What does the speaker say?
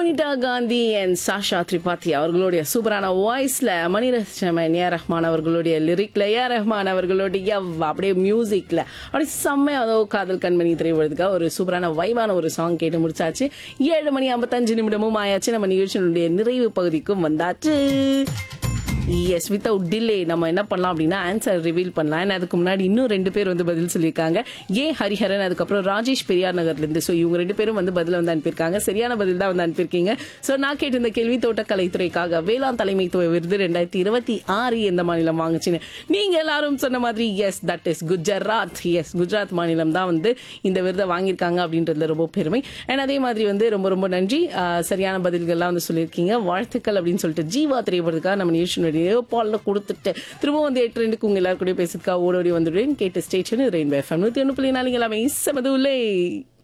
Anitha Gandhi and Sasha Tripathi அவர்களுடைய சூப்பரான வாய்ஸ்ல மணிரத்னமன் ஏ ரஹ்மான் அவர்களுடைய லிரிக்ல ஏ ரஹ்மான் அவர்களுடைய அப்படியே மியூசிக்ல அப்படியே செம்மையா அதோ காதல் கண்மணி திரைப்படத்துக்காக ஒரு சூப்பரான வைவான ஒரு சாங் கேட்டு முடிச்சாச்சு ஏழு மணி ஐம்பத்தஞ்சு நிமிடமும் ஆயாச்சு நம்ம நிகழ்ச்சியினுடைய நிறைவு பகுதிக்கும் வந்தாச்சு எஸ் வித்தவுட் டிலே நம்ம என்ன பண்ணலாம் அப்படின்னா ஆன்சர் ரிவீல் பண்ணலாம் ஏன்னா அதுக்கு முன்னாடி இன்னும் ரெண்டு பேர் வந்து பதில் சொல்லியிருக்காங்க ஏ ஹரிஹரன் அதுக்கப்புறம் ராஜேஷ் பெரியார் நகர்லேருந்து ஸோ இவங்க ரெண்டு பேரும் வந்து பதில் வந்து அனுப்பியிருக்காங்க சரியான பதில் தான் வந்து அனுப்பியிருக்கீங்க ஸோ நான் கேட்ட இந்த கேள்வி தோட்டக்கலைத்துறைக்காக வேளாண் தலைமைத்துவ விருது ரெண்டாயிரத்தி இருபத்தி ஆறு எந்த மாநிலம் வாங்குச்சுன்னு நீங்க எல்லாரும் சொன்ன மாதிரி yes that is Gujarat yes Gujarat மாநிலம் தான் வந்து இந்த விருதை வாங்கியிருக்காங்க அப்படின்றதுல ரொம்ப பெருமை அண்ட் அதே மாதிரி வந்து ரொம்ப ரொம்ப நன்றி ஆஹ் சரியான பதில்கள்லாம் வந்து சொல்லியிருக்கீங்க வாழ்த்துக்கள் அப்படின்னு சொல்லிட்டு ஜீவா திரைப்படத்துக்காக நம்ம நியூஷனுடைய பால்ல கொடுத்துட்டு திரும்ப வந்து எட்டு ரெண்டுக்கு உங்க எல்லாரும் கூட பேசுறதுக்காக ஓடோடி வந்துடுவேன் கேட்டு ஸ்டேஷன் ரெயின்பே எஃப்எம் நூத்தி ஒன்று புள்ளி நாலு எல்லாமே செமது உள்ளே